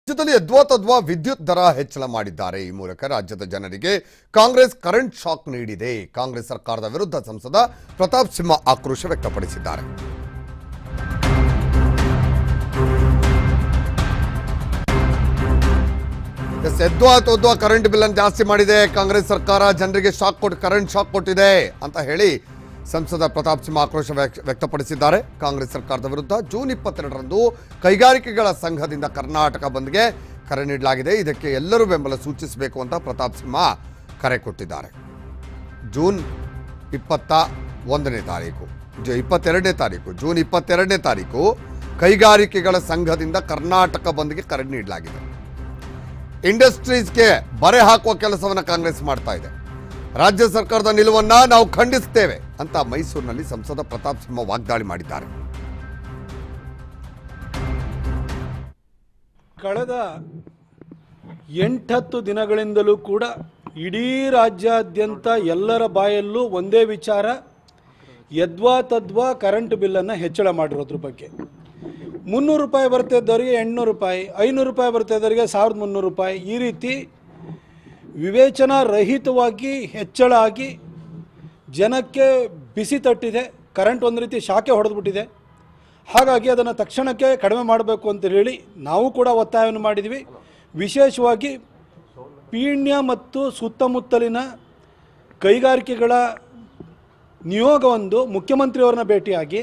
ರಾಜ್ಯದಲ್ಲಿ ಯದ್ವಾತದ್ವಾ ವಿದ್ಯುತ್ ದರ ಹೆಚ್ಚಳ ಮಾಡಿದ್ದಾರೆ ಈ ಮೂಲಕ ರಾಜ್ಯದ ಜನರಿಗೆ ಕಾಂಗ್ರೆಸ್ ಕರೆಂಟ್ ಶಾಕ್ ನೀಡಿದೆ ಕಾಂಗ್ರೆಸ್ ಸರ್ಕಾರದ ವಿರುದ್ಧ ಸಂಸದ ಪ್ರತಾಪ್ ಸಿಂಹ ಆಕ್ರೋಶ ವ್ಯಕ್ತಪಡಿಸಿದ್ದಾರೆ ಎಸ್ ಯದ್ವಾತದ್ವಾ ಕರೆಂಟ್ ಬಿಲ್ ಅನ್ನು ಜಾಸ್ತಿ ಮಾಡಿದೆ ಕಾಂಗ್ರೆಸ್ ಸರ್ಕಾರ ಜನರಿಗೆ ಶಾಕ್ ಕೊಟ್ಟು ಕರೆಂಟ್ ಶಾಕ್ ಕೊಟ್ಟಿದೆ ಅಂತ ಹೇಳಿ ಸಂಸದ ಪ್ರತಾಪ್ ಸಿಂಹ ಆಕ್ರೋಶ ವ್ಯಕ್ತ- ವ್ಯಕ್ತಪಡಿಸಿದ್ದಾರೆ ಕಾಂಗ್ರೆಸ್ ಸರ್ಕಾರದ ವಿರುದ್ಧ ಜೂನ್ ಇಪ್ಪತ್ತೆರಡರಂದು ಕೈಗಾರಿಕೆಗಳ ಸಂಘದಿಂದ ಕರ್ನಾಟಕ ಬಂದ್ಗೆ ಕರೆ ನೀಡಲಾಗಿದೆ ಇದಕ್ಕೆ ಎಲ್ಲರೂ ಬೆಂಬಲ ಸೂಚಿಸಬೇಕು ಅಂತ ಪ್ರತಾಪ್ ಸಿಂಹ ಕರೆ ಕೊಟ್ಟಿದ್ದಾರೆ ಜೂನ್ ಇಪ್ಪತ್ತ ಒಂದನೇ ತಾರೀಕು ಜು ಇಪ್ಪತ್ತೆರಡನೇ ತಾರೀಕು ಜೂನ್ ಇಪ್ಪತ್ತೆರಡನೇ ತಾರೀಕು ಕೈಗಾರಿಕೆಗಳ ಸಂಘದಿಂದ ಕರ್ನಾಟಕ ಬಂದ್ಗೆ ಕರೆ ನೀಡಲಾಗಿದೆ ಇಂಡಸ್ಟ್ರೀಸ್ಗೆ ಬರೆ ಹಾಕುವ ಕೆಲಸವನ್ನು ಕಾಂಗ್ರೆಸ್ ಮಾಡ್ತಾ ಇದೆ ರಾಜ್ಯ ಸರ್ಕಾರದ ನಿಲುವನ್ನ ನಾವು ಖಂಡಿಸ್ತೇವೆ ಅಂತ ಮೈಸೂರಿನಲ್ಲಿ ಸಂಸದ ಪ್ರತಾಪ್ ಸಿಂಹ ವಾಗ್ದಾಳಿ ಮಾಡಿದ್ದಾರೆ ಕಳೆದ ಎಂಟತ್ತು ದಿನಗಳಿಂದಲೂ ಕೂಡ ಇಡೀ ರಾಜ್ಯಾದ್ಯಂತ ಎಲ್ಲರ ಬಾಯಲ್ಲೂ ಒಂದೇ ವಿಚಾರ ಯದ್ವಾ ತದ್ವಾ ಕರೆಂಟ್ ಬಿಲ್ಲನ್ನು ಹೆಚ್ಚಳ ಮಾಡಿರೋದ್ರ ಬಗ್ಗೆ ಮುನ್ನೂರು ರೂಪಾಯಿ ಬರ್ತಾ ಇದ್ದವರಿಗೆ ಎಂಟುನೂರು ರೂಪಾಯಿ ಐನೂರು ರೂಪಾಯಿ ಬರ್ತಾ ಇದ್ದವರಿಗೆ ಸಾವಿರದ ಮುನ್ನೂರು ರೂಪಾಯಿ ಈ ರೀತಿ ವಿವೇಚನಾ ರಹಿತವಾಗಿ ಹೆಚ್ಚಳ ಆಗಿ ಜನಕ್ಕೆ ಬಿಸಿ ತಟ್ಟಿದೆ ಕರೆಂಟ್ ಒಂದು ರೀತಿ ಶಾಖೆ ಹೊಡೆದ್ಬಿಟ್ಟಿದೆ ಹಾಗಾಗಿ ಅದನ್ನು ತಕ್ಷಣಕ್ಕೆ ಕಡಿಮೆ ಮಾಡಬೇಕು ಅಂತ ಹೇಳಿ ನಾವು ಕೂಡ ಒತ್ತಾಯವನ್ನು ಮಾಡಿದ್ವಿ ವಿಶೇಷವಾಗಿ ಪೀಣ್ಯ ಮತ್ತು ಸುತ್ತಮುತ್ತಲಿನ ಕೈಗಾರಿಕೆಗಳ ನಿಯೋಗವೊಂದು ಮುಖ್ಯಮಂತ್ರಿಯವರನ್ನ ಭೇಟಿಯಾಗಿ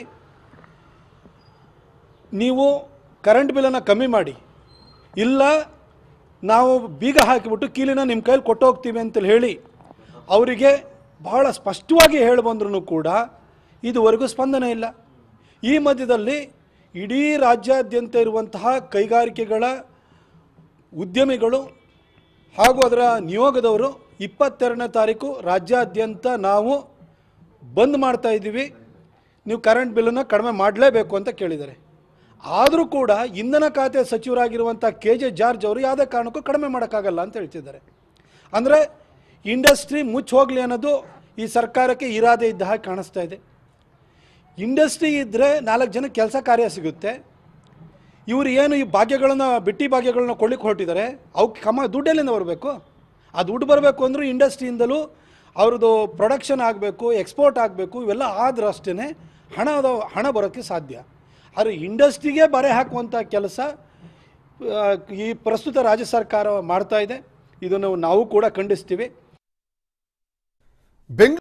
ನೀವು ಕರೆಂಟ್ ಬಿಲ್ಲನ್ನು ಕಮ್ಮಿ ಮಾಡಿ ಇಲ್ಲ ನಾವು ಬೀಗ ಹಾಕಿಬಿಟ್ಟು ಕೀಲಿನ ನಿಮ್ಮ ಕೈಲಿ ಕೊಟ್ಟೋಗ್ತೀವಿ ಅಂತೇಳಿ ಹೇಳಿ ಅವರಿಗೆ ಬಹಳ ಸ್ಪಷ್ಟವಾಗಿ ಹೇಳಿ ಬಂದ್ರೂ ಕೂಡ ಇದುವರೆಗೂ ಸ್ಪಂದನೆ ಇಲ್ಲ ಈ ಮಧ್ಯದಲ್ಲಿ ಇಡೀ ರಾಜ್ಯಾದ್ಯಂತ ಇರುವಂತಹ ಕೈಗಾರಿಕೆಗಳ ಉದ್ಯಮಿಗಳು ಹಾಗೂ ಅದರ ನಿಯೋಗದವರು ಇಪ್ಪತ್ತೆರಡನೇ ತಾರೀಕು ರಾಜ್ಯಾದ್ಯಂತ ನಾವು ಬಂದ್ ಮಾಡ್ತಾ ಇದ್ದೀವಿ ನೀವು ಕರೆಂಟ್ ಬಿಲ್ಲನ್ನು ಕಡಿಮೆ ಮಾಡಲೇಬೇಕು ಅಂತ ಕೇಳಿದ್ದಾರೆ ಆದರೂ ಕೂಡ ಇಂಧನ ಖಾತೆ ಸಚಿವರಾಗಿರುವಂಥ ಕೆ ಜೆ ಜಾರ್ಜ್ ಅವರು ಯಾವುದೇ ಕಾರಣಕ್ಕೂ ಕಡಿಮೆ ಮಾಡೋಕ್ಕಾಗಲ್ಲ ಅಂತ ಹೇಳ್ತಿದ್ದಾರೆ ಅಂದರೆ ಇಂಡಸ್ಟ್ರಿ ಮುಚ್ಚಿ ಹೋಗಲಿ ಅನ್ನೋದು ಈ ಸರ್ಕಾರಕ್ಕೆ ಇರಾದೆ ಇದ್ದ ಹಾಗೆ ಕಾಣಿಸ್ತಾ ಇದೆ ಇಂಡಸ್ಟ್ರಿ ಇದ್ದರೆ ನಾಲ್ಕು ಜನ ಕೆಲಸ ಕಾರ್ಯ ಸಿಗುತ್ತೆ ಇವರು ಏನು ಈ ಭಾಗ್ಯಗಳನ್ನ ಬಿಟ್ಟಿ ಭಾಗ್ಯಗಳನ್ನ ಕೊಡ್ಲಿಕ್ಕೆ ಹೊರಟಿದ್ದಾರೆ ಅವಕ್ಕೆ ಕಮ ದುಡ್ಡೆಲ್ಲಿಂದ ಬರಬೇಕು ಆ ದುಡ್ಡು ಬರಬೇಕು ಅಂದರೂ ಇಂಡಸ್ಟ್ರಿಯಿಂದಲೂ ಅವ್ರದ್ದು ಪ್ರೊಡಕ್ಷನ್ ಆಗಬೇಕು ಎಕ್ಸ್ಪೋರ್ಟ್ ಆಗಬೇಕು ಇವೆಲ್ಲ ಆದ್ರೆ ಅಷ್ಟೇ ಹಣದ ಹಣ ಬರೋಕ್ಕೆ ಸಾಧ್ಯ ಆದರೆ ಇಂಡಸ್ಟ್ರಿಗೆ ಬರೆ ಹಾಕುವಂಥ ಕೆಲಸ ಆ, ಈ ಪ್ರಸ್ತುತ ರಾಜ್ಯ ಸರ್ಕಾರ ಮಾಡ್ತಾ ಇದೆ ಇದನ್ನು ನಾವು ಕೂಡ ಖಂಡಿಸ್ತೀವಿ ಬೆಂಗಳೂರು